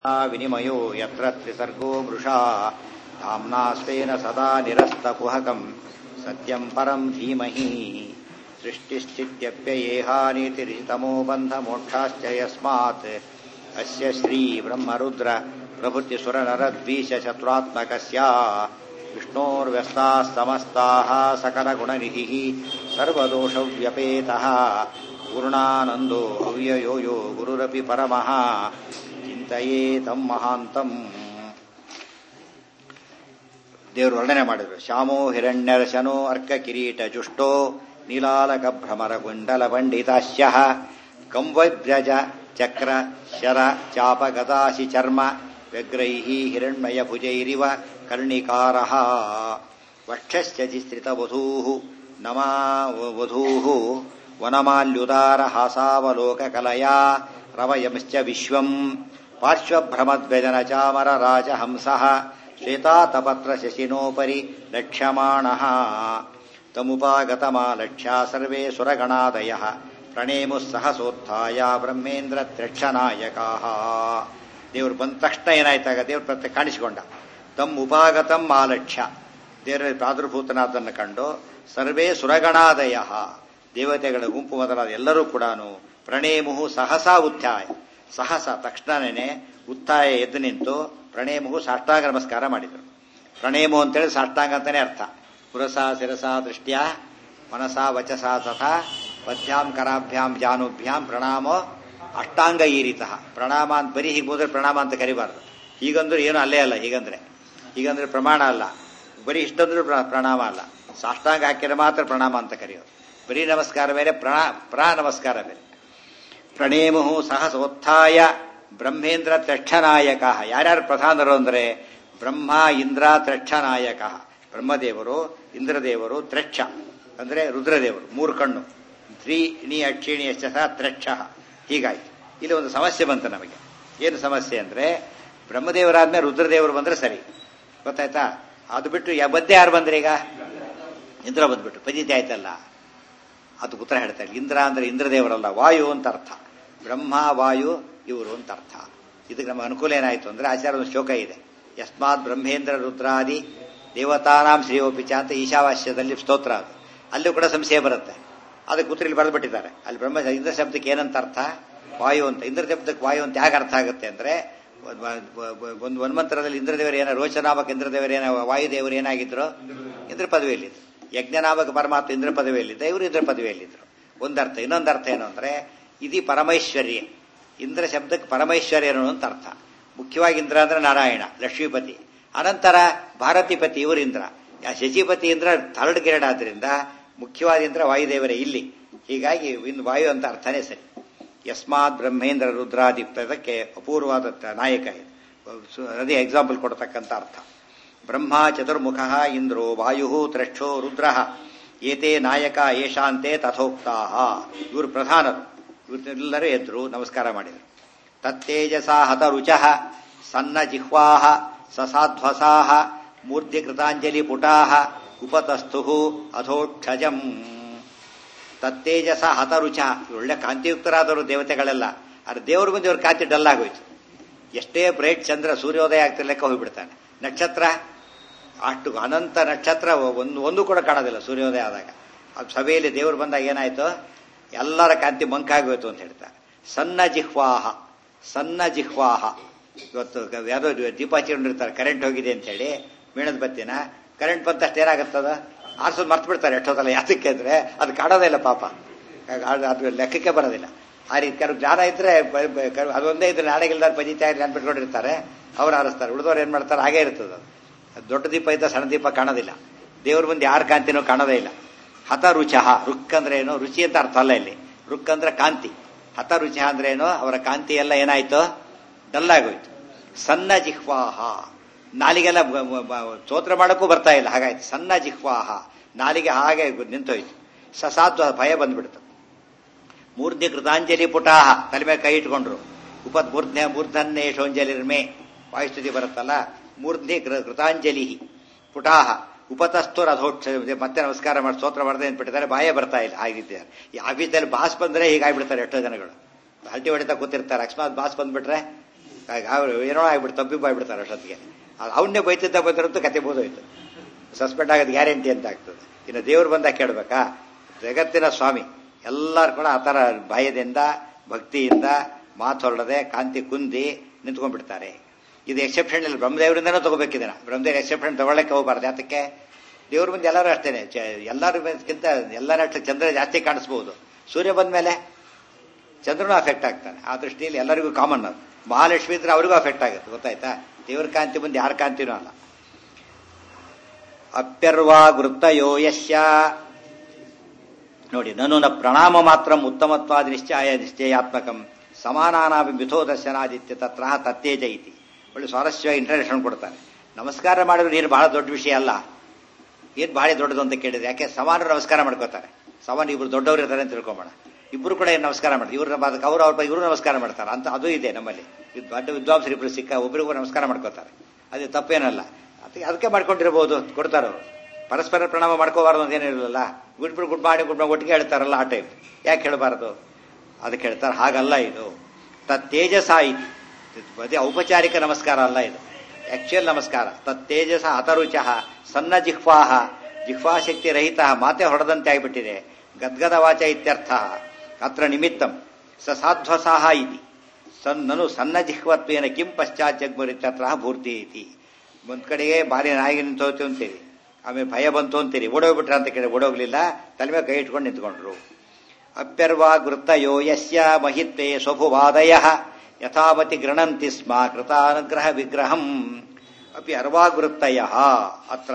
विनिमयो यत्र त्रिसर्गो मृषा धाम्ना स्वेन सदा निरस्तकुहकम् सत्यम् परम् धीमहि सृष्टिस्थित्यप्ययेहानीतिरितमो बन्धमोक्षाश्च यस्मात् अस्य श्रीब्रह्मरुद्र प्रभृतिसुरनरद्वीषचतुरात्मकस्य विष्णोर्व्यस्ताः समस्ताः सकलगुणनिधिः सर्वदोषव्यपेतः पूर्णानन्दो अव्ययो यो गुरुरपि परमः ಚಿಂತೆಯೇ ತಮ್ಮ ಮಹಾಂತಂ ದೇವರು ವರ್ಣನೆ ಮಾಡಿದ್ರು ಶ್ಯಾಮೋ ಹಿರಣ್ಯರಶನೋ ಅರ್ಕ ಕಿರೀಟ ಜುಷ್ಟೋ ನೀಲಾಲಕ ಭ್ರಮರ ಕುಂಡಲ ಪಂಡಿತಾಶ್ಯ ಕಂವಜ್ರಜ ಚಕ್ರ ಶರ ಚಾಪ ಗದಾಶಿ ಚರ್ಮ ವ್ಯಗ್ರೈ ಹಿರಣ್ಮಯ ಭುಜೈರಿವ ಕರ್ಣಿಕಾರ ವಕ್ಷಶ್ಚಿಸ್ತ್ರಿತ ವಧೂ ನಮಾ ವಧೂ ವನಮಾಲ್ಯುದಾರ ಹಾಸಾವಲೋಕ ಕಲಯಾ ರವಯಂಶ್ಚ ವಿಶ್ವಂ ಪಾರ್ಶ್ವಭ್ರಮದ್ವ್ಯಜನ ಚಾಮರ ರಾಜಹಂಸಃ ಶ್ವೇತಾತಪತ್ರ ಶಶಿನೋಪರಿ ಲಕ್ಷ್ಯಮಾಣಃ ತಮುಪಾಗತಮಾಲಕ್ಷ್ಯ ಸರ್ವೇ ಸುರಗಣಾದಯ ಪ್ರಣೇಮುಃ ಸಹಸೋತ್ಥಾಯ ಬ್ರಹ್ಮೇಂದ್ರ ತ್ರ್ಯಕ್ಷನಾಯಕಾಃ ದೇವರು ಬಂದ ತಕ್ಷಣ ಏನಾಯ್ತಾಗ ದೇವ್ರ ಪ್ರತ್ಯ ಕಾಣಿಸಿಕೊಂಡ ತಮ್ಮ ಉಪಾಗತಂ ಆಲಕ್ಷ್ಯ ದೇವರ ಪ್ರಾದುರ್ಭೂತನಾದನ್ನು ಕಂಡು ಸರ್ವೇ ಸುರಗಣಾದಯ ದೇವತೆಗಳ ಗುಂಪು ಮೊದಲಾದ ಎಲ್ಲರೂ ಕೂಡ ಪ್ರಣೇಮುಹು ಸಹಸಾ ಉತ್ಥಾಯ ಸಹಸ ತಕ್ಷಣನೇ ಉತ್ಥಾಯ ಎದ್ದು ನಿಂತು ಪ್ರಣೇಮುಹು ಸಾಷ್ಟಾಂಗ ನಮಸ್ಕಾರ ಮಾಡಿದರು ಪ್ರಣೇಮು ಅಂತೇಳಿ ಸಾಷ್ಟಾಂಗ ಅಂತಾನೆ ಅರ್ಥ ಪುರಸ ಶಿರಸ ದೃಷ್ಟ್ಯ ಮನಸ ವಚಸ ತಥಾ ಪದ್ಭ್ಯಾಂ ಕರಾಭ್ಯಾಂ ಜಾನುಭ್ಯಾಂ ಪ್ರಣಾಮೋ ಅಷ್ಟಾಂಗ ಈರಿತ ಪ್ರಣಾಮ ಅಂತ ಬರೀ ಹೀಗೆ ಹೋದ್ರೆ ಪ್ರಣಾಮ ಅಂತ ಕರಿಬಾರ್ದು ಹೀಗಂದ್ರೆ ಏನು ಅಲ್ಲೇ ಅಲ್ಲ ಹೀಗಂದ್ರೆ ಹೀಗಂದ್ರೆ ಪ್ರಮಾಣ ಅಲ್ಲ ಬರೀ ಇಷ್ಟಂದ್ರೂ ಪ್ರಣಾಮ ಅಲ್ಲ ಸಾಷ್ಟಾಂಗ ಹಾಕಿದ್ರೆ ಮಾತ್ರ ಪ್ರಣಾಮ ಅಂತ ಕರೆಯೋದು ಬರೀ ನಮಸ್ಕಾರ ಬೇರೆ ಪ್ರಣಾ ಪ್ರಾ ನಮಸ್ಕಾರ ಬೇರೆ ಪ್ರಣೇಮು ಸಹಸೋತ್ಥಾಯ ಬ್ರಹ್ಮೇಂದ್ರ ತ್ರಕ್ಷನಾಯಕ ಯಾರ್ಯಾರು ಪ್ರಧಾನರು ಅಂದರೆ ಬ್ರಹ್ಮ ಇಂದ್ರ ತ್ರಕ್ಷನಾಯಕ ಬ್ರಹ್ಮದೇವರು ಇಂದ್ರದೇವರು ತ್ರಕ್ಷ ಅಂದರೆ ರುದ್ರದೇವರು ಮೂರು ಕಣ್ಣು ತ್ರೀ ನೀ ಅಕ್ಷಿಣಿ ಯಶ ತ್ರಕ್ಷ ಹೀಗಾಯ್ತು ಇಲ್ಲಿ ಒಂದು ಸಮಸ್ಯೆ ಬಂತು ನಮಗೆ ಏನು ಸಮಸ್ಯೆ ಅಂದರೆ ಬ್ರಹ್ಮದೇವರಾದ್ಮೇಲೆ ರುದ್ರದೇವರು ಬಂದ್ರೆ ಸರಿ ಗೊತ್ತಾಯ್ತಾ ಅದು ಬಿಟ್ಟು ಮಧ್ಯೆ ಯಾರು ಬಂದ್ರೆ ಈಗ ಇಂದ್ರ ಬಂದ್ಬಿಟ್ಟು ಪಜಿತಿ ಆಯ್ತಲ್ಲ ಅದು ಉತ್ತರ ಹೇಳ್ತಾರೆ ಇಂದ್ರ ಅಂದ್ರೆ ಇಂದ್ರದೇವರಲ್ಲ ವಾಯು ಅಂತ ಅರ್ಥ ಬ್ರಹ್ಮ ವಾಯು ಇವರು ಅಂತ ಅರ್ಥ ಇದಕ್ಕೆ ನಮ್ಮ ಅನುಕೂಲ ಏನಾಯ್ತು ಅಂದ್ರೆ ಆಚಾರ ಒಂದು ಶ್ಲೋಕ ಇದೆ ಯಸ್ಮಾತ್ ಬ್ರಹ್ಮೇಂದ್ರ ರುದ್ರಾದಿ ದೇವತಾನಾಂ ಶ್ರೀಯೋಪಿಚ ಅಂತ ಈಶಾವಾಸ್ಯದಲ್ಲಿ ಸ್ತೋತ್ರ ಅದು ಅಲ್ಲೂ ಕೂಡ ಸಂಶಯ ಬರುತ್ತೆ ಅದಕ್ಕೆ ಉತ್ತರಲ್ಲಿ ಬರೆದ್ಬಿಟ್ಟಿದ್ದಾರೆ ಅಲ್ಲಿ ಬ್ರಹ್ಮ ಇಂದ್ರ ಶಬ್ದಕ್ಕೆ ಏನಂತ ಅರ್ಥ ವಾಯು ಅಂತ ಇಂದ್ರ ಶಬ್ದಕ್ಕೆ ವಾಯು ಅಂತ ಯಾಕೆ ಅರ್ಥ ಆಗುತ್ತೆ ಅಂದ್ರೆ ಒಂದು ವನ್ಮಂತ್ರದಲ್ಲಿ ಇಂದ್ರದೇವರು ಏನ ರೋಚನಾಮಕ ಇಂದ್ರದೇವರು ಏನ ವಾಯುದೇವರು ಏನಾಗಿದ್ರು ಇಂದ್ರ ಪದವಿಯಲ್ಲಿದ್ರು ಯಜ್ಞನಾಮಕ ಪರಮಾತ್ಮ ಇಂದ್ರ ಪದವಿಯಲ್ಲಿದ್ದ ಇವರು ಇಂದ್ರ ಪದವಿಯಲ್ಲಿದ್ದರು ಒಂದರ್ಥ ಇನ್ನೊಂದರ್ಥ ಏನು ಅಂದ್ರೆ ಇದು ಪರಮೈಶ್ವರ್ಯ ಇಂದ್ರ ಶಬ್ದಕ್ಕೆ ಪರಮೈಶ್ವರ್ಯ ಅಂತ ಅರ್ಥ ಮುಖ್ಯವಾಗಿ ಇಂದ್ರ ಅಂದ್ರೆ ನಾರಾಯಣ ಲಕ್ಷ್ಮೀಪತಿ ಅನಂತರ ಭಾರತಿಪತಿ ಇವರು ಇಂದ್ರ ಶಚಿಪತಿ ಇಂದ್ರ ಥರ್ಡ್ ಗ್ರೇಡ್ ಆದ್ರಿಂದ ಮುಖ್ಯವಾದ ಇಂದ್ರ ವಾಯುದೇವರೇ ಇಲ್ಲಿ ಹೀಗಾಗಿ ಇನ್ನು ವಾಯು ಅಂತ ಅರ್ಥನೇ ಸರಿ ಯಸ್ಮಾತ್ ಬ್ರಹ್ಮೇಂದ್ರ ರುದ್ರಾದಿ ಪದಕ್ಕೆ ಅಪೂರ್ವವಾದ ನಾಯಕ ಇದು ಅದೇ ಎಕ್ಸಾಂಪಲ್ ಕೊಡತಕ್ಕಂಥ ಅರ್ಥ ಬ್ರಹ್ಮ ಚತುರ್ಮುಖ ಇಂದ್ರೋ ವಾಯು ತ್ರಕ್ಷೋ ರುದ್ರ ಏತೇ ನಾಯಕ ಏಷಾಂತೆ ತಥೋಕ್ತಾ ಇವರು ಪ್ರಧಾನರು ಇವರೆಲ್ಲರೂ ಎದ್ರು ನಮಸ್ಕಾರ ಮಾಡಿದರು ತತ್ತೇಜಸ ಹತರುಚ ಸನ್ನ ಜಿಹ್ವಾ ಸಸಾಧ್ವಸಾ ಮೂರ್ತಿ ಕೃತಾಂಜಲಿ ಪುಟಾ ಉಪತಸ್ಥು ಅಧೋಕ್ಷಜಂ ತತ್ತೇಜಸ ಹತರುಚ ಒಳ್ಳೆ ಕಾಂತಿಯುಕ್ತರಾದವರು ದೇವತೆಗಳೆಲ್ಲ ಆದ್ರೆ ದೇವ್ರ ಮುಂದೆ ಇವ್ರ ಕಾಂತಿ ಡಲ್ ಆಗೋಯ್ತು ಎಷ್ಟೇ ಬ್ರೈಟ್ ಚಂದ್ರ ಸೂರ್ಯೋದಯ ಆಗ್ತಿಲ್ಲ ಲೆಕ್ಕ ಹೋಗ್ಬಿಡ್ತಾನೆ ನಕ್ಷತ್ರ ಅಷ್ಟು ಅನಂತ ನಕ್ಷತ್ರ ಒಂದು ಒಂದು ಕೂಡ ಕಾಣೋದಿಲ್ಲ ಸೂರ್ಯೋದಯ ಆದಾಗ ಅದು ಸಭೆಯಲ್ಲಿ ದೇವರು ಬಂದಾಗ ಏನಾಯ್ತು ಎಲ್ಲರ ಕಾಂತಿ ಮಂಕಾಗೋಯ್ತು ಅಂತ ಹೇಳ್ತಾರೆ ಸಣ್ಣ ಜಿಹ್ವಾಹ ಸಣ್ಣ ಜಿಹ್ವಾಹ ಇವತ್ತು ಯಾವುದೋ ದೀಪ ಹಚ್ಕೊಂಡಿರ್ತಾರೆ ಕರೆಂಟ್ ಹೋಗಿದೆ ಅಂತ ಹೇಳಿ ಮೀಣದ ಬತ್ತಿನ ಕರೆಂಟ್ ಬಂತಷ್ಟು ಏನಾಗುತ್ತದ ಆರ್ಸೋದು ಮರ್ತು ಬಿಡ್ತಾರೆ ಎಷ್ಟೋದಲ್ಲ ಯಾತಕ್ಕೆ ಅಂದ್ರೆ ಅದು ಕಾಣೋದೇ ಇಲ್ಲ ಪಾಪ ಅದು ಲೆಕ್ಕಕ್ಕೆ ಬರೋದಿಲ್ಲ ಆ ರೀತಿ ಕೆಲವು ಜ್ಞಾನ ಇದ್ರೆ ಅದೊಂದೇ ಇದ್ರೆ ನಾಳೆಗಿಲ್ದಾರ ಪಜಿತ ನೆನ್ಪಿಟ್ಕೊಂಡಿರ್ತಾರೆ ಅವ್ರು ಆರಿಸ್ತಾರೆ ಉಳಿದವ್ರು ಏನ್ ಮಾಡ್ತಾರೆ ಹಾಗೇ ಇರ್ತದೆ ಅದು ದೊಡ್ಡ ದೀಪ ಇದ್ದ ಸಣ್ಣ ದೀಪ ಕಾಣೋದಿಲ್ಲ ದೇವ್ರ ಮುಂದೆ ಯಾರ ಕಾಂತಿನೂ ಕಾಣೋದೇ ಇಲ್ಲ ಹತ ರುಚಃ ರುಕ್ ಅಂದ್ರೆ ಏನು ರುಚಿ ಅಂತ ಅರ್ಥ ಅಲ್ಲ ಇಲ್ಲಿ ರುಕ್ ಅಂದ್ರೆ ಕಾಂತಿ ಹತ ರುಚ ಅಂದ್ರೆ ಏನು ಅವರ ಕಾಂತಿ ಎಲ್ಲ ಏನಾಯ್ತು ಡಲ್ ಆಗೋಯ್ತು ಸಣ್ಣ ಜಿಹ್ವಾಹ ನಾಲಿಗೆಲ್ಲ ಸ್ತೋತ್ರ ಮಾಡೋಕ್ಕೂ ಬರ್ತಾ ಇಲ್ಲ ಹಾಗಾಯ್ತು ಸಣ್ಣ ಜಿಹ್ವಾಹ ನಾಲಿಗೆ ಹಾಗೆ ನಿಂತೋಯ್ತು ಸಸಾಧ್ವ ಭಯ ಬಂದ್ಬಿಡ್ತು ಮೂರ್ಧಿ ಕೃತಾಂಜಲಿ ಪುಟಾಹ ತಲೆ ಮೇಲೆ ಕೈ ಇಟ್ಕೊಂಡ್ರು ಉಪತ್ ಮೂರ್ಧ್ಯ ಮೂರ್ಧನ್ನೇ ಶೋಂಜಲಿರ್ಮೆ ವಾಯುಸ್ತುತಿ ಬರುತ್ತಲ್ಲ ಮೂರ್ಧಿ ಕೃತಾಂಜಲಿ ಪುಟಾಹ ಉಪತಸ್ಥರು ಅಧೋಕ್ಷ ಮತ್ತೆ ನಮಸ್ಕಾರ ಮಾಡಿ ಸ್ತೋತ್ರ ಮಾಡದೆ ಅಂದ್ಬಿಟ್ಟಿದ್ದಾರೆ ಬಾಯ ಬರ್ತಾ ಇಲ್ಲ ಆಗಿದ್ದಾರೆ ಈ ಆಫೀಸಲ್ಲಿ ಬಾಸ್ ಬಂದ್ರೆ ಹೀಗಾಗ್ಬಿಡ್ತಾರೆ ಎಷ್ಟೋ ಜನಗಳು ಹಲ್ಟಿ ಹೊಡಿತಾ ಕೂತಿರ್ತಾರೆ ಅಕಸ್ಮಾತ್ ಬಾಸ್ ಬಂದ್ಬಿಟ್ರೆ ಅವ್ರು ಏನೋ ಆಗ್ಬಿಟ್ಟು ತಪ್ಪಿಬ್ಬ ಆಗ್ಬಿಡ್ತಾರೆ ಅಷ್ಟೊತ್ತಿಗೆ ಅವನ್ನೇ ಬೈತಿದ್ದ ಬಂದಿರಂತೂ ಕತೆ ಬೋದೋಯ್ತು ಸಸ್ಪೆಂಡ್ ಆಗೋದು ಗ್ಯಾರಂಟಿ ಅಂತ ಆಗ್ತದೆ ಇನ್ನು ದೇವ್ರು ಬಂದಾಗ ಕೇಳ್ಬೇಕಾ ಜಗತ್ತಿನ ಸ್ವಾಮಿ ಎಲ್ಲರೂ ಕೂಡ ಆ ಥರ ಭಯದಿಂದ ಭಕ್ತಿಯಿಂದ ಮಾತು ಹೊರಡದೆ ಕಾಂತಿ ಕುಂದಿ ನಿಂತ್ಕೊಂಡ್ಬಿಡ್ತಾರೆ ಇದು ಎಕ್ಸೆಪ್ಷನ್ ಇಲ್ಲ ಬ್ರಹ್ಮದೇವರಿಂದನೂ ತಗೋಬೇಕಿದೆ ಬ್ರಹ್ಮದೇವ್ರ ಎಕ್ಸೆಪ್ಷನ್ ತಗೊಳ್ಳಕ್ಕೆ ಹೋಗಬಾರ್ದು ಯಾತಕ್ಕೆ ದೇವ್ರ ಮುಂದೆ ಎಲ್ಲರೂ ಅಷ್ಟೇನೆ ಎಲ್ಲರಿಗಿಂತ ಎಲ್ಲರಷ್ಟು ಚಂದ್ರ ಜಾಸ್ತಿ ಕಾಣಿಸ್ಬೋದು ಸೂರ್ಯ ಬಂದ ಮೇಲೆ ಚಂದ್ರನೂ ಅಫೆಕ್ಟ್ ಆಗ್ತಾನೆ ಆ ದೃಷ್ಟಿಯಲ್ಲಿ ಎಲ್ಲರಿಗೂ ಕಾಮನ್ ಅದು ಮಹಾಲಕ್ಷ್ಮಿ ಇದ್ರೆ ಅವ್ರಿಗೂ ಅಫೆಕ್ಟ್ ಆಗುತ್ತೆ ಗೊತ್ತಾಯ್ತಾ ದೇವ್ರ ಕಾಂತಿ ಮುಂದೆ ಯಾರ ಕಾಂತಿನೂ ಅಲ್ಲ ಅಪ್ಯರ್ವಾ ವೃತ್ತಯೋ ಯಶ್ಯ ನೋಡಿ ನನು ನ ಪ್ರಣಾಮ ಮಾತ್ರ ಉತ್ತಮತ್ವಾದ ನಿಶ್ಚಯ ನಿಶ್ಚಯಾತ್ಮಕಂ ಸಮಾನಾನಾಭಿ ಮಿಥೋ ದರ್ಶನಾದಿತ್ಯ ತತ್ರ ತತ್ತೇಜ ಇತಿ ಒಳ್ಳೆ ಸ್ವಾರಸ್ಯವಾಗಿ ಇಂಟ್ರಡಕ್ಷನ್ ಕೊಡ್ತಾನೆ ನಮಸ್ಕಾರ ಮಾಡಿದ್ರೆ ಏನು ಬಹಳ ದೊಡ್ಡ ವಿಷಯ ಅಲ್ಲ ಏನು ಭಾಳ ದೊಡ್ಡದು ಅಂತ ಕೇಳಿದ್ರೆ ಯಾಕೆ ಸಮಾನರು ನಮಸ್ಕಾರ ಮಾಡ್ಕೋತಾರೆ ಸಮಾನ ಇಬ್ರು ದೊಡ್ಡವರು ಇರ್ತಾರೆ ಅಂತ ತಿಳ್ಕೊಂಬೋಣ ಇಬ್ರು ಕೂಡ ಏನು ನಮಸ್ಕಾರ ಮಾಡ್ತಾರೆ ಇವ್ರು ಅದಕ್ಕೆ ಅವ್ರು ಅವ್ರ ಇವರು ನಮಸ್ಕಾರ ಮಾಡ್ತಾರೆ ಅಂತ ಅದು ಇದೆ ನಮ್ಮಲ್ಲಿ ದೊಡ್ಡ ವಿದ್ವಾಂಸರು ಇಬ್ರು ಸಿಕ್ಕ ಒಬ್ಬರಿಗೂ ನಮಸ್ಕಾರ ಮಾಡ್ಕೋತಾರೆ ಅದು ತಪ್ಪೇನಲ್ಲ ಅದಕ್ಕೆ ಅದಕ್ಕೆ ಮಾಡ್ಕೊಂಡಿರ್ಬೋದು ಕೊಡ್ತಾರೆ ಅವರು ಪರಸ್ಪರ ಪ್ರಣಾಮ ಮಾಡ್ಕೋಬಾರ್ದು ಅಂತ ಏನಿರಲಿಲ್ಲ ಗುಡ್ ಬಿಡ್ ಗುಡ್ ಮಾಡಿ ಗುಡ್ ಒಟ್ಟಿಗೆ ಹೇಳ್ತಾರಲ್ಲ ಆ ಟೈಪ್ ಯಾಕೆ ಹೇಳಬಾರ್ದು ಅದಕ್ಕೆ ಹೇಳ್ತಾರೆ ಹಾಗಲ್ಲ ಇದು ತತ್ ತೇಜಸ ಇತಿ ಅದೇ ಔಪಚಾರಿಕ ನಮಸ್ಕಾರ ಅಲ್ಲ ಇದು ಆಕ್ಚುಯಲ್ ನಮಸ್ಕಾರ ತತ್ ತೇಜಸ ಅತರುಚ ಸಣ್ಣ ಜಿಹ್ವಾಹ ಜಿಹ್ವಾಶಕ್ತಿ ರಹಿತ ಮಾತೆ ಹೊಡೆದಂತೆ ಆಗಿಬಿಟ್ಟಿದೆ ಗದ್ಗದ ವಾಚ ಇತ್ಯರ್ಥ ಅತ್ರ ನಿಮಿತ್ತಂ ಸ ಸಾಧ್ವಸಾಹ ಇತಿ ಸನ್ ನನು ಸಣ್ಣ ಜಿಹ್ವತ್ವೇನ ಕಿಂ ಪಶ್ಚಾತ್ ಜಗ್ಮರಿತ್ಯತ್ರ ಭೂರ್ತಿ ಇತಿ ಒಂದ್ ಕಡೆಗೆ ಭಾರಿ ನಾಯಿಗೆ ನಿಂತೋಯ್ತು ಅಂತೀರಿ ಆಮೇಲೆ ಭಯ ಬಂತು ಅಂತೀರಿ ಓಡೋಗ್ಬಿಟ್ರ ಅಂತ ಕೇಳಿ ಓಡೋಗ್ಲಿಲ್ಲ ತಲೆ ಮೇಲೆ ಕೈ ಇಟ್ಕೊಂಡು ನಿಂತ್ಕೊಂಡ್ರು ಅಪ್ಯರ್ವಾ ಗೃತ್ತಯೋ ಯಸ್ಯ ಮಹಿತ್ವೇ ಸ್ವಭುವಾದಯ ಯಥಾವತಿ ಗೃಣಂತಿ ಸ್ಮ ಕೃತಾನುಗ್ರಹ ವಿಗ್ರಹಂ ಅಪಿ ಅರ್ವಾಗೃತ್ತಯ ಅತ್ರ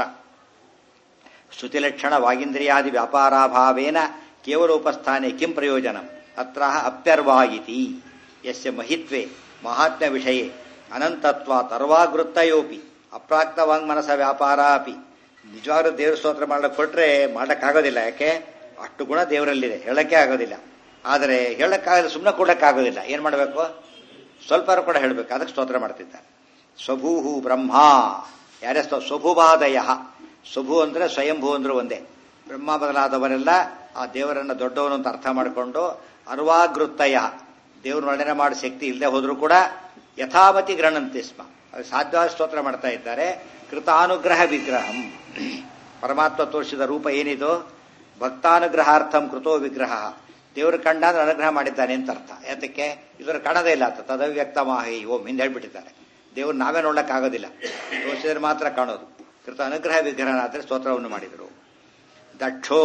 ಶ್ರುತಿಲಕ್ಷಣ ವಾಗಿಂದ್ರಿಯಾದಿ ವ್ಯಾಪಾರಾಭಾವೇನ ಕೇವಲೋಪಸ್ಥಾನೆ ಕಿಂ ಪ್ರಯೋಜನ ಅತ್ರ ಅಪ್ಯರ್ವಾಗಿತಿ ಯಸ್ಯ ಮಹಿತ್ವೇ ಮಹಾತ್ಮ್ಯ ವಿಷಯೇ ಅನಂತತ್ವ ತರ್ವಾಗೃತ್ತಯೋಪಿ ಅಪ್ರಾಕ್ತ ವಾಂಗ್ಮನಸ ವ್ಯಾಪಾರ ಅಪಿ ನಿಜವಾಗ್ಲೂ ದೇವ್ರ ಸ್ತೋತ್ರ ಮಾಡಕ್ಕೆ ಕೊಟ್ರೆ ಮಾಡಕ್ಕಾಗೋದಿಲ್ಲ ಯಾಕೆ ಅಷ್ಟು ಗುಣ ದೇವರಲ್ಲಿದೆ ಹೇಳಕ್ಕೆ ಆಗೋದಿಲ್ಲ ಆದರೆ ಹೇಳಕ್ಕಾಗಲ್ಲ ಸುಮ್ಮನೆ ಕೊಡಕ್ಕಾಗೋದಿಲ್ಲ ಏನ್ ಮಾಡಬೇಕು ಸ್ವಲ್ಪ ಕೂಡ ಹೇಳಬೇಕು ಅದಕ್ಕೆ ಸ್ತೋತ್ರ ಮಾಡ್ತಿದ್ದಾರೆ ಸ್ವಭೂಹು ಬ್ರಹ್ಮ ಯಾರೇ ಸ್ವ ಸ್ವಭುವಾದಯ ಸ್ವಭು ಅಂದ್ರೆ ಸ್ವಯಂಭೂ ಅಂದ್ರೆ ಒಂದೇ ಬ್ರಹ್ಮ ಬದಲಾದವರೆಲ್ಲ ಆ ದೇವರನ್ನ ದೊಡ್ಡವನು ಅಂತ ಅರ್ಥ ಮಾಡಿಕೊಂಡು ಅರ್ವಾಗೃತ್ತಯ ದೇವ್ರ ವರ್ಣನೆ ಮಾಡೋ ಶಕ್ತಿ ಇಲ್ಲದೆ ಹೋದ್ರೂ ಕೂಡ ಯಥಾಮತಿ ಗ್ರಹಣಂತಿ ಸ್ಮ ಅದು ಸಾಧ್ಯವಾದ ಸ್ತೋತ್ರ ಮಾಡ್ತಾ ಇದ್ದಾರೆ ಕೃತಾನುಗ್ರಹ ವಿಗ್ರಹಂ ಪರಮಾತ್ಮ ತೋರಿಸಿದ ರೂಪ ಏನಿದು ಭಕ್ತಾನುಗ್ರಹಾರ್ಥಂ ಕೃತೋ ವಿಗ್ರಹ ದೇವರು ಕಂಡ ಅಂದ್ರೆ ಅನುಗ್ರಹ ಮಾಡಿದ್ದಾನೆ ಅಂತ ಅರ್ಥ ಯಾತಕ್ಕೆ ಇದರ ಕಾಣದೇ ಇಲ್ಲ ಅಂತ ತದವ್ಯಕ್ತ ಮಾಹಿ ಓಂ ಹಿಂದೆ ಹೇಳ್ಬಿಟ್ಟಿದ್ದಾರೆ ದೇವ್ರು ನಾವೇ ನೋಡಕ್ಕಾಗೋದಿಲ್ಲ ತೋರಿಸಿದ್ರೆ ಮಾತ್ರ ಕಾಣೋದು ಕೃತ ಅನುಗ್ರಹ ವಿಗ್ರಹನಾದ್ರೆ ಸ್ತೋತ್ರವನ್ನು ಮಾಡಿದರು ದಕ್ಷೋ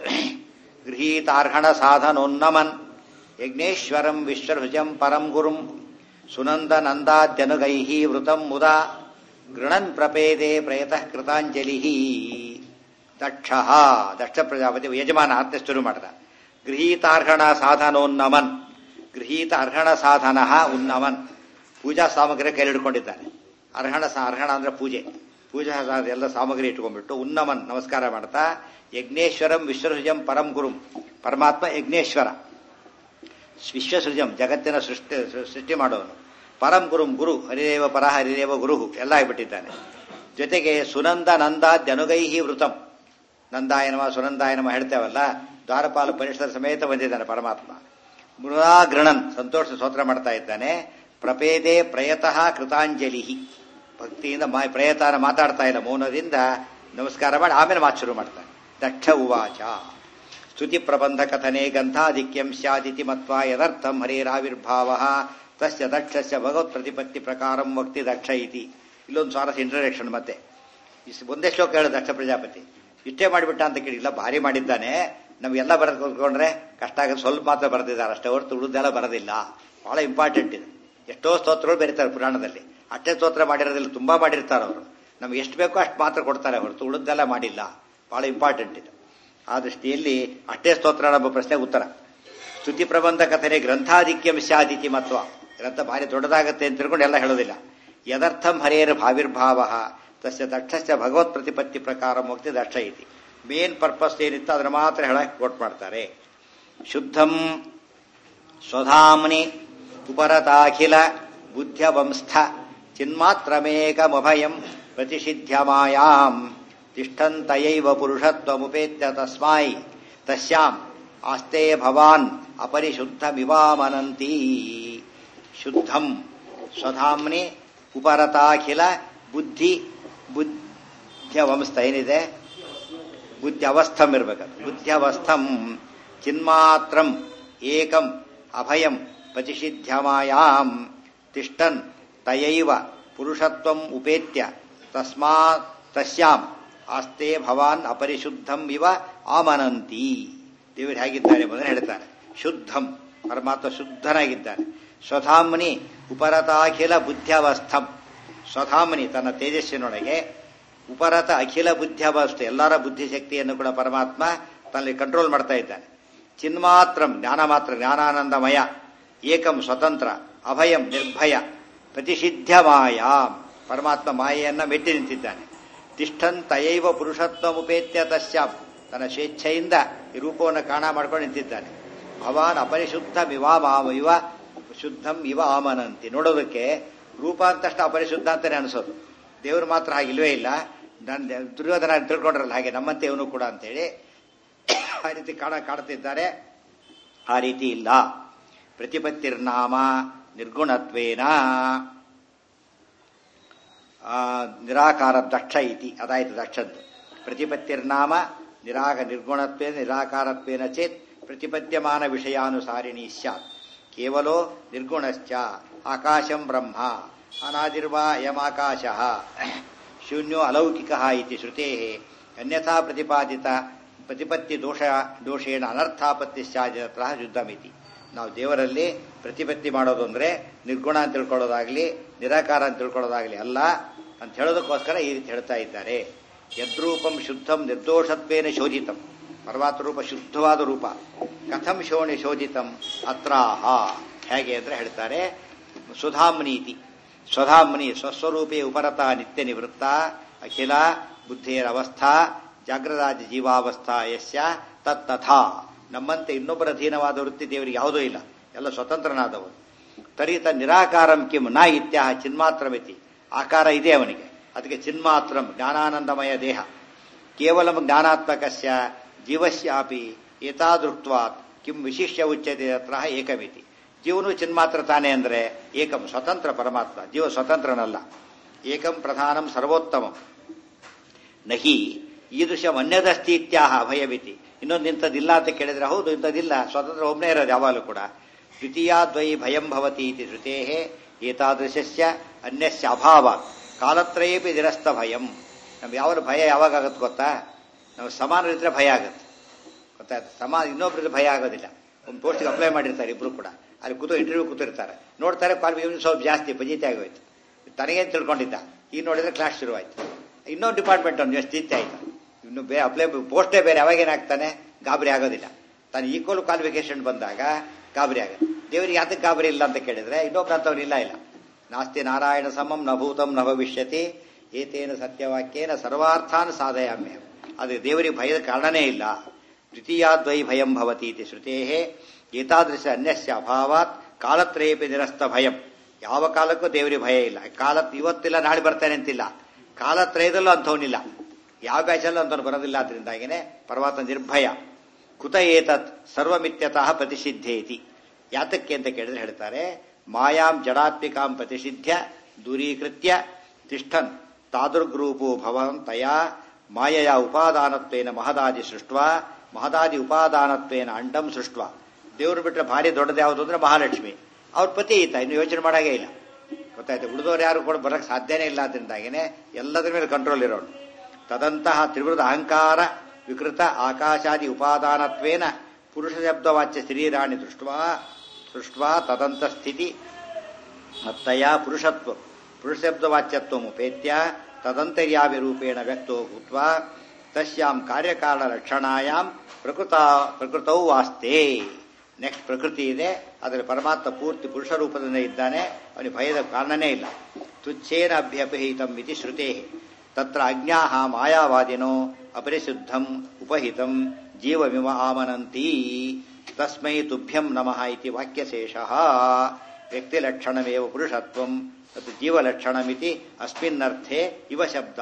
ಗೃಹೀತಾರ್ಹಣ ಸಾಧನೋನ್ನಮನ್ ಯಜ್ಞೇಶ್ವರಂ ವಿಶ್ವಭುಜಂ ಪರಂ ಗುರುಂ ಸುನಂದ ನಂದಾದ್ಯನುಗೈ ವೃತಂ ಮುದಾ ಗೃಣನ್ ಪ್ರಪೇದೆ ಪ್ರಯತಃ ಕೃತಾಂಜಲಿ ದಕ್ಷ ದಕ್ಷ ಪ್ರಜಾಪತಿ ಯಜಮಾನ ಅಂತ ಶುರು ಮಾಡಿದ ಗೃಹೀತಾರ್ಹಣ ಸಾಧನೋನ್ನಮನ್ ಗೃಹೀತ ಅರ್ಹಣ ಸಾಧನ ಉನ್ನಮನ್ ಪೂಜಾ ಸಾಮಗ್ರಿ ಕೈಲಿ ಹಿಡ್ಕೊಂಡಿದ್ದಾನೆ ಅರ್ಹಣ ಅರ್ಹಣ ಅಂದ್ರೆ ಪೂಜೆ ಪೂಜಾ ಎಲ್ಲ ಸಾಮಗ್ರಿ ಇಟ್ಕೊಂಡ್ಬಿಟ್ಟು ಉನ್ನಮನ್ ನಮಸ್ಕಾರ ಮಾಡ್ತಾ ಯಜ್ಞೇಶ್ವರಂ ವಿಶ್ವಸೃಜಂ ಪರಂ ಗುರುಂ ಪರಮಾತ್ಮ ಯಜ್ಞೇಶ್ವರ ವಿಶ್ವಸೃಜಂ ಜಗತ್ತಿನ ಸೃಷ್ಟಿ ಸೃಷ್ಟಿ ಮಾಡೋನು ಪರಂ ಗುರುಂ ಗುರು ಹರಿದೇವ ಪರ ಹರಿದೇವ ಗುರು ಎಲ್ಲ ಆಗಿಬಿಟ್ಟಿದ್ದಾನೆ ಜೊತೆಗೆ ಸುನಂದ ನಂದಾದ್ಯನುಗೈಹಿ ವೃತಂ ನಂದಾಯನಮ ಸುನಂದಾಯನಮ ಹೇಳ್ತೇವಲ್ಲ ದ್ವಾರಪಾಲ ಪರಿಸರ ಸಮೇತ ಬಂದಿದ್ದಾನೆ ಪರಮಾತ್ಮ ಮೃದಾ ಗೃಣನ್ ಸಂತೋಷ ಸ್ತೋತ್ರ ಮಾಡ್ತಾ ಇದ್ದಾನೆ ಪ್ರಪೇದೆ ಪ್ರಯತಃ ಕೃತಾಂಜಲಿ ಭಕ್ತಿಯಿಂದ ಪ್ರಯತನ ಮಾತಾಡ್ತಾ ಇಲ್ಲ ಮೌನದಿಂದ ನಮಸ್ಕಾರ ಮಾಡಿ ಆಮೇಲೆ ಮಾತು ಶುರು ಮಾಡ್ತಾನೆ ದಕ್ಷ ಉವಾಚ ಸ್ತುತಿ ಪ್ರಬಂಧ ಕಥನೆ ಗಂಧಾಧಿಕ್ಯಂ ಸ್ಯಾದಿತಿ ಮತ್ವ ಯದರ್ಥಂ ಹರೇರಾವಿರ್ಭಾವ ತಸ್ಯ ದಕ್ಷಸ್ಯ ಭಗವತ್ ಪ್ರತಿಪತ್ತಿ ಪ್ರಕಾರಂ ವಕ್ತಿ ದಕ್ಷ ಇತಿ ಇಲ್ಲೊಂದು ಸ್ವಾರಸ್ಯ ಇಂಟ್ರಡಕ್ಷನ್ ಮತ್ತೆ ಒಂದೇ ಶ್ಲೋಕ ಹೇಳ ದಕ್ಷ ಪ್ರಜಾಪತಿ ಇಷ್ಟೇ ಮಾಡಿಬಿಟ್ಟ ಅಂತ ಕೇಳಿಲ್ಲ ಭಾರಿ ಮಾಡಿದ್ದಾನೆ ನಮ್ಗೆಲ್ಲ ಬರೆದು ಕೂತ್ಕೊಂಡ್ರೆ ಕಷ್ಟ ಆಗೋದು ಸ್ವಲ್ಪ ಮಾತ್ರ ಬರೆದಿದ್ದಾರೆ ಅಷ್ಟೇ ಹೊರತು ಉಳಿದೆಲ್ಲ ಬರೋದಿಲ್ಲ ಬಹಳ ಇಂಪಾರ್ಟೆಂಟ್ ಇದು ಎಷ್ಟೋ ಸ್ತೋತ್ರಗಳು ಬರೀತಾರೆ ಪುರಾಣದಲ್ಲಿ ಅಷ್ಟೇ ಸ್ತೋತ್ರ ಮಾಡಿರೋದಿಲ್ಲ ತುಂಬಾ ಮಾಡಿರ್ತಾರೆ ಅವರು ನಮ್ಗೆ ಎಷ್ಟು ಬೇಕೋ ಅಷ್ಟು ಮಾತ್ರ ಕೊಡ್ತಾರೆ ಹೊರತು ಉಳಿದೆಲ್ಲ ಮಾಡಿಲ್ಲ ಬಹಳ ಇಂಪಾರ್ಟೆಂಟ್ ಇದು ಆ ದೃಷ್ಟಿಯಲ್ಲಿ ಅಷ್ಟೇ ಸ್ತೋತ್ರ ನಮ್ಮ ಪ್ರಶ್ನೆಗೆ ಉತ್ತರ ಸ್ತುತಿ ಪ್ರಬಂಧ ಕಥನೆ ಗ್ರಂಥಾಧಿಕ್ಯಂ ಸ್ಯಾದಿತಿ ಮತ್ವ ಗ್ರಂಥ ಭಾರಿ ದೊಡ್ಡದಾಗತ್ತೆ ಅಂತ ತಿಳ್ಕೊಂಡು ಎಲ್ಲ ಹೇಳೋದಿಲ್ಲ ಯದರ್ಥಂ ಹರೇರ ಭಾವಿರ್ಭಾವ ತಸ್ಯ ದಕ್ಷಸ್ಯ ಭಗವತ್ ಪ್ರತಿಪತ್ತಿ ಪ್ರಕಾರ ಮುಕ್ತಿ ದಕ್ಷ ಇತಿ ಮೇನ್ ಪರ್ಪಸ್ ಏನಿತ್ತು ಅದನ್ನ ಮಾತ್ರ ಹೇಳಕ್ ಕೋಟ್ ಮಾಡ್ತಾರೆ ಶುದ್ಧಂ ಸ್ವಧಾಮ್ನಿ ಉಪರತಾಖಿಲ ಬುದ್ಧ್ಯವಂಸ್ಥ ಚಿನ್ಮಾತ್ರಮೇಕಮಭಯಂ ಪ್ರತಿಷಿಧ್ಯಮಾಯಾಂ ತಿಷ್ಠಂತಯೈವ ಪುರುಷತ್ವಮುಪೇತ್ಯ ತಸ್ಮೈ ತಸ್ಯಾಂ ಆಸ್ತೆ ಭವಾನ್ ಅಪರಿಶುದ್ಧಮಿವಾಮನಂತಿ ಶುದ್ಧಂ ಸ್ವಧಾಮ್ನಿ ಉಪರತಾಖಿಲ ಬುದ್ಧಿ ಬುದ್ಧ್ಯವಂಸ್ಥ ಏನಿದೆ ಬುದ್ಧ್ಯವಸ್ಥಂ ಇರ್ಬೇಕದು ಬುದ್ಧ್ಯವಸ್ಥಂ ಚಿನ್ಮಾತ್ರಂ ಏಕಂ ಅಭಯಂ ಪ್ರತಿಷಿಧ್ಯಮಾಯಾಂ ತಿಷ್ಟನ್ ತಯೈವ ಪುರುಷತ್ವಂ ಉಪೇತ್ಯ ತಸ್ಮಾತ್ ತಸ್ಯಾಂ ಆಸ್ತೆ ಭವಾನ್ ಅಪರಿಶುದ್ಧಂ ಇವ ಆಮನಂತಿ ದೇವರು ಹೇಗಿದ್ದಾರೆ ಮೊದಲು ಹೇಳ್ತಾರೆ ಶುದ್ಧಂ ಪರಮಾತ್ಮ ಶುದ್ಧನಾಗಿದ್ದಾನೆ ಸ್ವಧಾಮ್ನಿ ಉಪರತಾಖಿಲ ಬುದ್ಧ್ಯವಸ್ಥಂ ಸ್ವಧಾಮ್ನಿ ತನ್ನ ತೇಜಸ್ಸಿನೊಳಗೆ ಉಪರತ ಅಖಿಲ ಬುದ್ಧ್ಯವಸ್ಥೆ ಎಲ್ಲರ ಬುದ್ಧಿಶಕ್ತಿಯನ್ನು ಕೂಡ ಪರಮಾತ್ಮ ತನ್ನಲ್ಲಿ ಕಂಟ್ರೋಲ್ ಮಾಡ್ತಾ ಇದ್ದಾನೆ ಚಿನ್ಮಾತ್ರಂ ಜ್ಞಾನ ಮಾತ್ರ ಜ್ಞಾನಾನಂದಮಯ ಏಕಂ ಸ್ವತಂತ್ರ ಅಭಯಂ ನಿರ್ಭಯ ಪ್ರತಿಷಿದ್ಧ ಮಾಯಾಂ ಪರಮಾತ್ಮ ಮಾಯೆಯನ್ನ ಮೆಟ್ಟಿ ನಿಂತಿದ್ದಾನೆ ತಿಷ್ಠನ್ ತಯೈವ ಪುರುಷತ್ವಮುಪೇತ್ಯ ತಸ್ಯಾಂ ತನ್ನ ಸ್ವೇಚ್ಛೆಯಿಂದ ಈ ರೂಪವನ್ನು ಕಾಣ ಮಾಡ್ಕೊಂಡು ನಿಂತಿದ್ದಾನೆ ಭವಾನ್ ಅಪರಿಶುದ್ಧ ಇವ ಮಾಮ ಇವ ಶುದ್ಧಂ ಇವ ಆಮನಂತಿ ನೋಡೋದಕ್ಕೆ ರೂಪ ಅಂತಷ್ಟು ಅಪರಿಶುದ್ಧ ಅಂತಾನೆ ಅನಿಸೋದು ದೇವರು ಮಾತ್ರ ಹಾಗಿಲ್ವೇ ಇಲ್ಲ ನನ್ನ ದುರ್ಯೋಧನ ತಿಳ್ಕೊಂಡ್ರಲ್ಲ ಹಾಗೆ ನಮ್ಮಂತೆ ಇವನು ಕೂಡ ಅಂತೇಳಿ ಆ ರೀತಿ ಕಾಣ ಕಾಡ್ತಿದ್ದಾರೆ ಆ ರೀತಿ ಇಲ್ಲ ಪ್ರತಿಪತ್ತಿರ್ನಾಮ ನಿರ್ಗುಣತ್ವೇನ ನಿರಾಕಾರ ದಕ್ಷ ಇತಿ ಅದಾಯಿತು ದಕ್ಷದ್ದು ಪ್ರತಿಪತ್ತಿರ್ನಾಮ ನಿರಾಗ ನಿರ್ಗುಣತ್ವೇನ ನಿರಾಕಾರತ್ವೇನ ಚೇತ್ ಪ್ರತಿಪದ್ಯಮಾನ ವಿಷಯಾನುಸಾರಿಣಿ ಸ್ಯಾತ್ ಕೇವಲೋ ನಿರ್ಗುಣಶ್ಚ ಆಕಾಶಂ ಬ್ರಹ್ಮ ಅನಾದಿರ್ವಾ ಯಮಾಕಾಶ ಶೂನ್ಯೋ ಅಲೌಕಿಕ ಇತಿ ಶ್ರುತೆ ಅನ್ಯಥಾ ಪ್ರತಿಪಾದಿತ ಪ್ರತಿಪತ್ತಿ ದೋಷ ದೋಷೇಣ ಅನರ್ಥಾಪತ್ತಿಶ್ಚಾದಿತ್ರ ಯುದ್ಧಮಿತಿ ನಾವು ದೇವರಲ್ಲಿ ಪ್ರತಿಪತ್ತಿ ಮಾಡೋದು ಅಂದ್ರೆ ನಿರ್ಗುಣ ಅಂತ ತಿಳ್ಕೊಳ್ಳೋದಾಗ್ಲಿ ನಿರಾಕಾರ ಅಂತ ತಿಳ್ಕೊಳ್ಳೋದಾಗ್ಲಿ ಅಲ್ಲ ಅಂತ ಹೇಳೋದಕ್ಕೋಸ್ಕರ ಈ ರೀತಿ ಹೇಳ್ತಾ ಇದ್ದಾರೆ ಯದ್ರೂಪಂ ಶುದ್ಧಂ ನಿರ್ದೋಷತ್ವೇನ ಶೋಧಿತಂ ಪರಮಾತ್ಮ ರೂಪ ಶುದ್ಧವಾದ ರೂಪ ಕಥಂ ಶೋಣಿ ಶೋಧಿತಂ ಅತ್ರಾಹ ಹೇಗೆ ಅಂದ್ರೆ ಹೇಳ್ತಾರೆ ಸುಧಾಮ್ನೀತಿ ಸ್ವಧಾಮ್ನಿ ಸ್ವಸ್ವರೂಪೇ ಉಪರತ ನಿತ್ಯ ನಿವೃತ್ತ ಅಖಿಲ ಬುದ್ಧೇರ ಅವಸ್ಥಾ ಜಾಗ್ರರಾಜ ಜೀವಾವಸ್ಥಾ ಯಸ್ಯ ತತ್ತಥಾ ನಮ್ಮಂತೆ ಇನ್ನೊಬ್ಬರ ಅಧೀನವಾದ ವೃತ್ತಿ ದೇವರಿಗೆ ಯಾವುದೂ ಇಲ್ಲ ಎಲ್ಲ ಸ್ವತಂತ್ರನಾದವರು ತರಿತ ನಿರಾಕಾರಂ ಕಿಂ ನ ಇತ್ಯಾಹ ಚಿನ್ಮಾತ್ರಮಿತಿ ಆಕಾರ ಇದೆ ಅವನಿಗೆ ಅದಕ್ಕೆ ಚಿನ್ಮಾತ್ರಂ ಜ್ಞಾನಾನಂದಮಯ ದೇಹ ಕೇವಲ ಜ್ಞಾನಾತ್ಮಕಸ್ಯ ಜೀವಸ್ಯಾಪಿ ಏತಾದೃಕ್ವಾತ್ ಕಿಂ ವಿಶಿಷ್ಯ ಉಚ್ಯತೆ ಅತ್ರ ಏಕಮಿತಿ ಜೀವನು ಚಿನ್ಮಾತ್ರ ತಾನೇ ಅಂದ್ರೆ ಏಕಂ ಸ್ವತಂತ್ರ ಪರಮಾತ್ಮ ಜೀವ ಸ್ವತಂತ್ರನಲ್ಲ ಏಕಂ ಪ್ರಧಾನಂ ಸರ್ವೋತ್ತಮಂ ನಹಿ ಈದೃಶ ಅನ್ಯದಸ್ತಿ ಇತ್ಯಾಹ ಅಭಯವಿತಿ ಇನ್ನೊಂದು ಇಂಥದ್ದಿಲ್ಲ ಅಂತ ಕೇಳಿದ್ರೆ ಹೌದು ಇಂಥದ್ದಿಲ್ಲ ಸ್ವತಂತ್ರ ಒಬ್ಬನೇ ಇರೋದು ಯಾವಾಗಲೂ ಕೂಡ ದ್ವಿತೀಯಾದ್ವೈ ಭಯಂ ಭವತಿ ಇತಿ ಶ್ರುತೇ ಏತಾದೃಶಸ್ಯ ಅನ್ಯಸ್ಯ ಅಭಾವ ಕಾಲತ್ರಯೇಪಿ ನಿರಸ್ತ ಭಯಂ ನಮ್ಗೆ ಯಾವ ಭಯ ಯಾವಾಗ ಆಗುತ್ತೆ ಗೊತ್ತಾ ನಾವು ಸಮಾನರಿದ್ರೆ ಭಯ ಆಗುತ್ತೆ ಗೊತ್ತಾಯ್ತು ಸಮಾನ ಇನ್ನೊಬ್ರಿಗೆ ಭಯ ಆಗೋದಿಲ್ಲ ಒಂದು ಪೋಸ್ಟ್ಗೆ ಅಪ್ಲೈ ಮಾಡಿರ್ತಾರೆ ಇಬ್ರು ಕೂಡ ಅಲ್ಲಿ ಕೂತು ಇಂಟರ್ವ್ಯೂ ಕೂತಿರ್ತಾರೆ ನೋಡ್ತಾರೆ ಕಾಲ್ ಇವನು ಸ್ವಲ್ಪ ಜಾಸ್ತಿ ಬಜೀತಿ ಆಗೋಯ್ತು ತನಗೇನು ತಿಳ್ಕೊಂಡಿದ್ದ ಈಗ ನೋಡಿದ್ರೆ ಕ್ಲಾಸ್ ಶುರುವಾಯ್ತು ಇನ್ನೊಂದು ಡಿಪಾರ್ಟ್ಮೆಂಟ್ ಅವ್ನು ಎಷ್ಟು ಚಿಂತೆ ಆಯ್ತು ಇನ್ನು ಬೇ ಅಪ್ಲೈ ಪೋಸ್ಟೇ ಬೇರೆ ಅವಾಗ ಏನಾಗ್ತಾನೆ ಗಾಬರಿ ಆಗೋದಿಲ್ಲ ತಾನು ಈಕ್ವಲ್ ಕ್ವಾಲಿಫಿಕೇಶನ್ ಬಂದಾಗ ಗಾಬರಿ ಆಗುತ್ತೆ ದೇವರಿಗೆ ಯಾತಕ್ಕೆ ಗಾಬರಿ ಇಲ್ಲ ಅಂತ ಕೇಳಿದ್ರೆ ಇನ್ನೊಬ್ಬ ಅಂತವ್ರು ಇಲ್ಲ ಇಲ್ಲ ನಾಸ್ತಿ ನಾರಾಯಣ ಸಮಂ ನ ಭೂತಂ ನ ಭವಿಷ್ಯತಿ ಏತೇನ ಸತ್ಯವಾಕ್ಯೇನ ಸರ್ವಾರ್ಥಾನ್ ಸಾಧಯಾಮ್ಯ ಅದು ದೇವರಿಗೆ ಭಯದ ಕಾರಣನೇ ಇಲ್ಲ ದ್ವಿತೀಯಾದ್ವೈ ಭಯಂ ಭವತಿ ಇತಿ ಶ್ರುತೇ ಏತಾದೃಶ ಅನ್ಯಸ್ಯ ಅಭಾವಾತ್ ಕಾಲತ್ರಯೇಪಿ ನಿರಸ್ತ ಭಯಂ ಯಾವ ಕಾಲಕ್ಕೂ ದೇವರಿಗೆ ಭಯ ಇಲ್ಲ ಕಾಲ ಇವತ್ತಿಲ್ಲ ನಾಳೆ ಬರ್ತಾನೆ ಅಂತಿಲ್ಲ ಕಾಲತ್ರಯದಲ್ಲೂ ಅಂಥವನಿಲ್ಲ ಯಾವ ಬ್ಯಾಚಲ್ಲೂ ಅಂಥವ್ನು ಬರೋದಿಲ್ಲ ಅದರಿಂದಾಗಿನೇ ಪರ್ವತ ನಿರ್ಭಯ ಕುತ ಏತತ್ ಸರ್ವಮಿತ್ಯತಃ ಪ್ರತಿಷಿದ್ಧೇತಿ ಯಾತಕ್ಕೆ ಅಂತ ಕೇಳಿದ್ರೆ ಹೇಳ್ತಾರೆ ಮಾಯಾಂ ಜಡಾತ್ಮಿಕಾಂ ಪ್ರತಿಷಿಧ್ಯ ದೂರೀಕೃತ್ಯ ತಿಷ್ಠನ್ ತಾದೃಗ್ರೂಪೋ ಭವನ್ ತಯಾ ಮಾಯಯ ಉಪಾದಾನತ್ವೇನ ಮಹದಾದಿ ಸೃಷ್ಟ ಮಹದಾದಿ ಉಪಾದಾನತ್ವೇನ ಅಂಡಂ ಸೃಷ್ಟ ದೇವರು ಬಿಟ್ಟರೆ ಭಾರಿ ದೊಡ್ಡದು ಯಾವುದು ಅಂದ್ರೆ ಮಹಾಲಕ್ಷ್ಮಿ ಅವ್ರ ಪತಿ ಈತ ಇನ್ನು ಯೋಚನೆ ಮಾಡಾಗೇ ಇಲ್ಲ ಗೊತ್ತಾಯ್ತು ಉಳಿದವ್ರು ಯಾರು ಕೂಡ ಬರಕ್ ಸಾಧ್ಯನೇ ಇಲ್ಲ ಅದರಿಂದಾಗಿನೇ ಎಲ್ಲದರ ಮೇಲೆ ಕಂಟ್ರೋಲ್ ಇರೋನು ತದಂತಹ ತ್ರಿವೃತ ಅಹಂಕಾರ ವಿಕೃತ ಆಕಾಶಾದಿ ಉಪಾದಾನತ್ವೇನ ಪುರುಷ ಶಬ್ದವಾಚ್ಯ ಶರೀರಾಣಿ ದೃಷ್ಟ ಸೃಷ್ಟ ತದಂತ ಸ್ಥಿತಿ ಮತ್ತಯ ಪುರುಷತ್ವ ಪುರುಷಶಬ್ದವಾಚ್ಯತ್ವ ಉಪೇತ್ಯ ತದಂತರ್ಯಾವಿ ರೂಪೇಣ ವ್ಯಕ್ತೋ ಭೂತ್ವ ತಸ್ಯಾಂ ಕಾರ್ಯಕಾರಣ ಲಕ್ಷಣಾಯಾಂ ಪ್ರಕೃತ ಪ್ರಕೃತೌ ವಾಸ್ತೆ ನೆಕ್ಸ್ಟ್ ಪ್ರಕೃತಿ ಇದೆ ಅದರಲ್ಲಿ ಪರಮಾತ್ಮ ಪೂರ್ತಿ ಪುರುಷ ರೂಪದಿಂದ ಇದ್ದಾನೆ ಅವನಿಗೆ ಭಯದ ಕಾರಣನೇ ಇಲ್ಲ ತುಚ್ಛೇನ ಅಭ್ಯಪಹಿತಂ ಇತಿ ಶ್ರುತೇ ತತ್ರ ಅಜ್ಞಾ ಮಾಯಾವಾದಿನೋ ಅಪರಿಶುದ್ಧಂ ಉಪಹಿತಂ ಜೀವವಿಮ ಆಮನಂತಿ ತಸ್ಮೈ ತುಭ್ಯಂ ನಮಃ ಇತಿ ವಾಕ್ಯಶೇಷ ವ್ಯಕ್ತಿಲಕ್ಷಣಮೇವ ಪುರುಷತ್ವಂ ತತ್ ಜೀವಲಕ್ಷಣಮಿತಿ ಅಸ್ಮಿನ್ನರ್ಥೆ ಇವ ಶಬ್ದ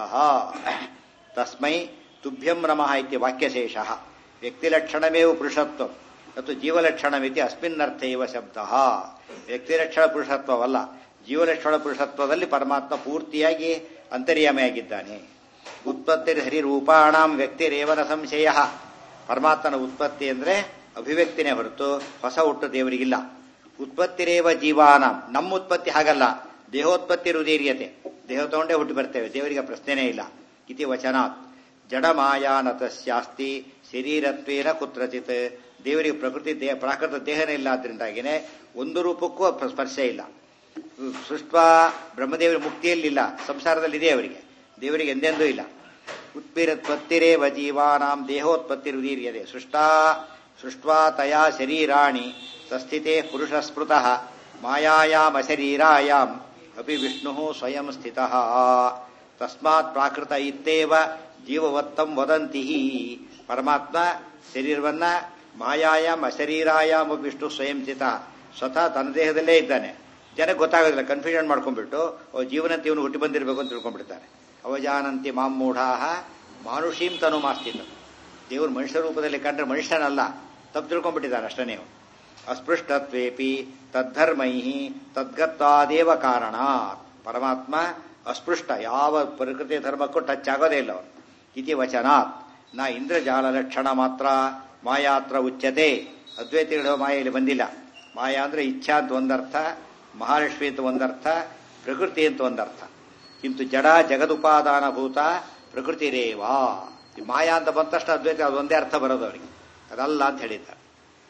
ತಸ್ಮೈ ತುಭ್ಯಂ ನಮಃ ಇತಿ ವಾಕ್ಯಶೇಷ ವ್ಯಕ್ತಿಲಕ್ಷಣಮೇವ ಪುರುಷತ್ವಂ ಮತ್ತು ಜೀವಲಕ್ಷಣಮಿತಿ ಅಸ್ಮಿನ್ನರ್ಥೆ ಇವ ಶಬ್ದ ವ್ಯಕ್ತಿಲಕ್ಷಣ ಪುರುಷತ್ವವಲ್ಲ ಜೀವಲಕ್ಷಣ ಪುರುಷತ್ವದಲ್ಲಿ ಪರಮಾತ್ಮ ಪೂರ್ತಿಯಾಗಿ ಅಂತರ್ಯಾಮಿಯಾಗಿದ್ದಾನೆ ಉತ್ಪತ್ತಿ ಹರಿರೂಪಾಣಾಂ ವ್ಯಕ್ತಿರೇವನ ಸಂಶಯ ಪರಮಾತ್ಮನ ಉತ್ಪತ್ತಿ ಅಂದ್ರೆ ಅಭಿವ್ಯಕ್ತಿನೇ ಹೊರತು ಹೊಸ ಹುಟ್ಟು ದೇವರಿಗಿಲ್ಲ ಉತ್ಪತ್ತಿರೇವ ಜೀವಾನ ನಮ್ಮ ಉತ್ಪತ್ತಿ ಹಾಗಲ್ಲ ದೇಹೋತ್ಪತ್ತಿ ರುದೀರ್ಯತೆ ದೇಹ ತಗೊಂಡೇ ಹುಟ್ಟು ಬರ್ತೇವೆ ದೇವರಿಗೆ ಪ್ರಶ್ನೆನೇ ಇಲ್ಲ ಇತಿ ವಚನಾತ್ ಜಡಮಾಯಾನತಸ್ಯಾಸ್ತಿ ಶರೀರತ್ವೇನ ಕುತ್ರಚಿತ್ ದೇವರಿಗೆ ಪ್ರಕೃತಿ ದೇಹ ಪ್ರಾಕೃತ ದೇಹನೇ ಇಲ್ಲ ಆದ್ರಿಂದಾಗಿನೇ ಒಂದು ರೂಪಕ್ಕೂ ಸ್ಪರ್ಶ ಇಲ್ಲ ಸೃಷ್ಟ ಬ್ರಹ್ಮದೇವರ ಮುಕ್ತಿಯಲ್ಲಿಲ್ಲ ಸಂಸಾರದಲ್ಲಿ ಇದೆ ಅವರಿಗೆ ದೇವರಿಗೆ ಎಂದೆಂದೂ ಇಲ್ಲ ಉತ್ಪಿರತ್ಪತ್ತಿರೇವ ಜೀವಾನಾಂ ದೇಹೋತ್ಪತ್ತಿ ರುದೀರ್ಯದೆ ಸೃಷ್ಟಾ ಸೃಷ್ಟ್ವಾ ತಯಾ ಶರೀರಾಣಿ ಸಸ್ಥಿತೆ ಪುರುಷ ಸ್ಮೃತಃ ಮಾಯಾಯಾಮಶರೀರಾಯಾಮ್ ಅಪಿ ವಿಷ್ಣು ಸ್ವಯಂ ಸ್ಥಿತಃ ತಸ್ಮಾತ್ ಪ್ರಾಕೃತ ಇತ್ತೇವ ಜೀವವತ್ತಂ ವದಂತಿ ಪರಮಾತ್ಮ ಶರೀರವನ್ನ ಮಾಯಾಯಾಮ್ ಅಶರೀರಾಯಾಮ್ ವಿಷ್ಣು ಸ್ವಯಂ ಸ್ಥಿತ ಸ್ವತಃ ತನ್ನ ದೇಹದಲ್ಲೇ ಇದ್ದಾನೆ ಜನಕ್ಕೆ ಗೊತ್ತಾಗೋದಿಲ್ಲ ಕನ್ಫ್ಯೂಷನ್ ಮಾಡ್ಕೊಂಡ್ಬಿಟ್ಟು ಓ ಜೀವನಂತ ಇವನು ಹುಟ್ಟಿ ಬಂದಿರಬೇಕು ಅಂತ ತಿಳ್ಕೊಂಡ್ಬಿಡ್ತಾರೆ ಅವಜಾನಂತಿ ಮಾಂ ಮೂಢಾಹ ಮಾನುಷೀಂ ತನು ಮಾಸ್ತಿತ ದೇವರು ಮನುಷ್ಯ ರೂಪದಲ್ಲಿ ಕಂಡ್ರೆ ಮನುಷ್ಯನಲ್ಲ ತಪ್ಪು ತಿಳ್ಕೊಂಡ್ಬಿಟ್ಟಿದ್ದಾರೆ ಅಷ್ಟೇ ನೀವು ಅಸ್ಪೃಷ್ಟತ್ವೇಪಿ ತದ್ಧರ್ಮೈ ತದ್ಗತ್ತಾದೇವ ಕಾರಣ ಪರಮಾತ್ಮ ಅಸ್ಪೃಷ್ಟ ಯಾವ ಪ್ರಕೃತಿ ಧರ್ಮಕ್ಕೂ ಟಚ್ ಆಗೋದೇ ಇಲ್ಲ ಅವನು ಇತಿ ವಚನಾತ್ ನಾ ಇಂದ್ರಜಾಲ ಲಕ್ಷಣ ಮಾತ್ರ ಮಾಯಾತ್ರ ಉಚ್ಯತೆ ಅದ್ವೈತಿಗಳು ಮಾಯಲ್ಲಿ ಬಂದಿಲ್ಲ ಮಾಯಾ ಅಂದ್ರೆ ಇಚ್ಛಾ ಅಂತ ಒಂದರ್ಥ ಮಹಾಲಕ್ಷ್ಮಿ ಅಂತ ಒಂದರ್ಥ ಪ್ರಕೃತಿ ಅಂತ ಒಂದರ್ಥ ಕಿಂತು ಜಡ ಜಗದುಪಾದಾನಭೂತ ಪ್ರಕೃತಿರೇವಾ ಈ ಮಾಯಾ ಅಂತ ಬಂದ ತಕ್ಷಣ ಅದ್ವೈತ ಅದು ಒಂದೇ ಅರ್ಥ ಬರೋದು ಅವರಿಗೆ ಅದಲ್ಲ ಅಂತ ಹೇಳಿದ್ದಾರೆ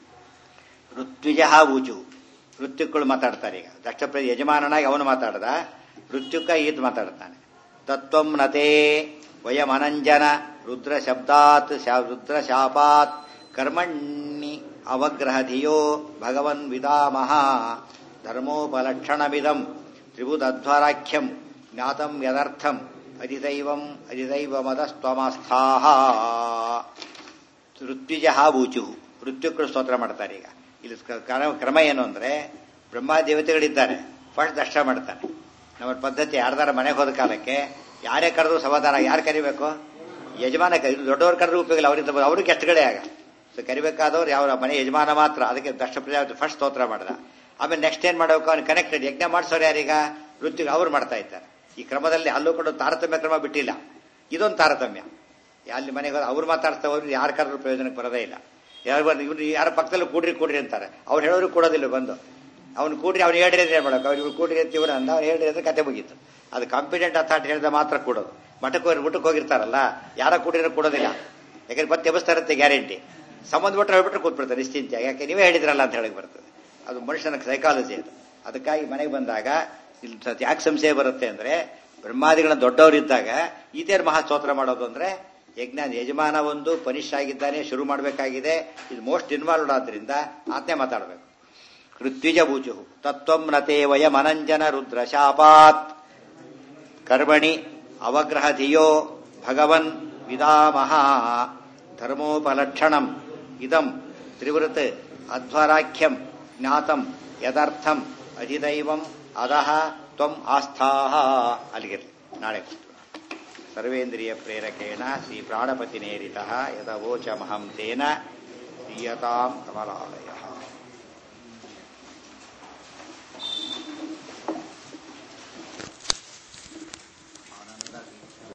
ಋತ್ವಿಜ ಊಜು ಋತ್ಯುಕ್ಕಳು ಮಾತಾಡ್ತಾರೆ ಈಗ ದಕ್ಷಪ್ರ ಯಜಮಾನನಾಗಿ ಅವನು ಮಾತಾಡ್ದ ಋತ್ಯುಕ ಈತ ಮಾತಾಡ್ತಾನೆ ತತ್ವಂ ನತೆ ವಯಮನಂಜನ ರುದ್ರ ಶಬ್ದಾತ್ ರುದ್ರ ಶಾಪಾತ್ ಕರ್ಮಣ್ಣಿ ಅವಗ್ರಹ ಧಿಯೋ ಭಗವನ್ ವಿದಾಮಹ ಧರ್ಮೋಪಲಕ್ಷಣಮಿದಂ ತ್ರಿಬುಧಧ್ವರಾಖ್ಯಂ ಜ್ಞಾತಂ ಯದರ್ಥಂ ಅಧಿದೈವಂ ಅಧಿದೈವಮದಸ್ತ್ವಮಸ್ಥಾಹ ಋತ್ವಿಜ ಊಚು ಋತ್ಯುಕ್ಕಳು ಸ್ತೋತ್ರ ಮಾಡ್ತಾರೆ ಈಗ ಇಲ್ಲಿ ಕ್ರಮ ಏನು ಅಂದ್ರೆ ಬ್ರಹ್ಮ ದೇವತೆಗಳಿದ್ದಾರೆ ಫಸ್ಟ್ ದರ್ಶ ಮಾಡ್ತಾನೆ ನಮ್ಮ ಪದ್ಧತಿ ಯಾರ್ದಾರ ಮನೆಗೆ ಹೋದ ಕಾಲಕ್ಕೆ ಯಾರೇ ಕರೆದು ಸಮಾಧಾನ ಯಾರು ಕರಿಬೇಕು ಯಜಮಾನ ಕರಿ ದೊಡ್ಡವ್ರು ಕರೆದು ಉಪಯೋಗ ಅವರಿಂದ ಅವ್ರಿಗೆ ಗೆಸ್ಟ್ಗಳೇ ಆಗ ಸೊ ಕರಿಬೇಕಾದವ್ರು ಯಾವ ಮನೆ ಯಜಮಾನ ಮಾತ್ರ ಅದಕ್ಕೆ ದಕ್ಷ ಪ್ರಜಾಪತಿ ಫಸ್ಟ್ ಸ್ತೋತ್ರ ಮಾಡ್ದ ಆಮೇಲೆ ನೆಕ್ಸ್ಟ್ ಏನ್ ಮಾಡಬೇಕು ಅವ್ನು ಕನೆಕ್ಟೆಡ್ ಯಜ್ಞ ಮಾಡಿಸೋರು ಯಾರೀಗ ವೃತ್ತಿಗೆ ಅವ್ರು ಮಾಡ್ತಾ ಇದ್ದಾರೆ ಈ ಕ್ರಮದಲ್ಲಿ ಅಲ್ಲೂ ಕೂಡ ತಾರತಮ್ಯ ಕ್ರಮ ಬಿಟ್ಟಿಲ್ಲ ಇದೊಂದು ತಾರತಮ್ಯ ಅಲ್ಲಿ ಮನೆಗೆ ಅವ್ರು ಮಾತಾಡ್ತಾ ಹೋದ್ರೆ ಯಾರ ಕರೆದ್ರು ಪ್ರಯೋಜನಕ್ಕೆ ಬರೋದೇ ಇಲ್ಲ ಯಾರು ಬಂದು ಇವ್ರು ಯಾರ ಪಕ್ಕದಲ್ಲಿ ಕೂಡ್ರಿ ಕೂಡ್ರಿ ಅಂತಾರೆ ಅವ್ರು ಹೇಳೋರು ಕೊಡೋದಿಲ್ಲ ಬಂದು ಅವ್ನು ಕೂಡ್ರಿ ಅವ್ನು ಹೇಳ್ರಿ ಅಂತ ಹೇಳ್ಬೇಕು ಅವ್ರು ಇವ್ರು ಕೂಡ್ರಿ ಅಂತ ಇವ್ರು ಅಂದ ಅವ್ನು ಹೇಳ್ರಿ ಅಂತ ಕತೆ ಮುಗೀತು ಅದು ಕಾಂಪಿಟೆಂಟ್ ಅಥಾರಿಟಿ ಹೇಳಿದ ಮಾತ್ರ ಕೊಡೋದು ಮಠಕ್ಕೆ ಹೋಗಿ ಊಟಕ್ಕೆ ಹೋಗಿರ್ತಾರಲ್ಲ ಯಾರ ಕೂಡಿರೋ ಕೊಡೋದಿಲ್ಲ ಯಾಕಂದ್ರೆ ಮತ್ತೆ ಎಬ್ಬಿಸ್ತಾ ಇರುತ್ತೆ ಗ್ಯಾರಂಟಿ ಸಂಬಂಧ ಬಿಟ್ಟರೆ ಹೇಳ್ಬಿಟ್ರೆ ಕೂತ್ಬಿಡ್ತಾರೆ ನಿಶ್ಚಿಂತ ಯಾಕೆ ನೀವೇ ಹೇಳಿದ್ರಲ್ಲ ಅಂತ ಹೇಳಕ್ ಬರ್ತದೆ ಅದು ಮನುಷ್ಯನ ಸೈಕಾಲಜಿ ಅದು ಅದಕ್ಕಾಗಿ ಮನೆಗೆ ಬಂದಾಗ ಇಲ್ಲಿ ಯಾಕೆ ಸಂಶಯ ಬರುತ್ತೆ ಅಂದ್ರೆ ಬ್ರಹ್ಮಾದಿಗಳ ದೊಡ್ಡವರಿದ್ದಾಗ ಈತೇರ್ ಮಹಾಸ್ತೋತ್ರ ಮಾಡೋದು ಅಂದ್ರೆ ಯಜ್ಞ ಯಜಮಾನ ಒಂದು ಪನಿಷ್ ಆಗಿದ್ದಾನೆ ಶುರು ಮಾಡಬೇಕಾಗಿದೆ ಇದು ಮೋಸ್ಟ್ ಇನ್ವಾಲ್ವ್ಡ್ ಆದ್ರಿಂದ ಆತ್ಮೆ ಮಾತಾಡಬೇಕು ಋತ್ವಿಜ ಬೂಚು ತತ್ವಂ ನತೆ ವಯಮನಂಜನ ರುದ್ರ ಶಾಪಾತ್ ಕರ್ಮಣಿ ಅವಗ್ರಹ ಧಿಯೋ ಭಗವನ್ ವಿದಾಮಹ ಧರ್ಮೋಪಲಕ್ಷಣಂ ಇದಂ ತ್ರಿವೃತ್ ಅಧ್ವರಾಖ್ಯಂ ಜ್ಞಾತಂ ಯದರ್ಥಂ ಅಧಿದೈವಂ ಅದಹ ತ್ವಂ ಆಸ್ಥಾಹ ಅಲ್ಲಿಗಿರಲಿ ನಾಳೆ ಸರ್ವೇಂದ್ರಿಯ ಪ್ರೇರಕೇಣ ಶ್ರೀ ಪ್ರಾಣಪತಿ ನೇರಿತ ಯದವೋಚಮಹಂ ತೇನ ದೀಯತಾಂ ಕಮಲಾಲಯ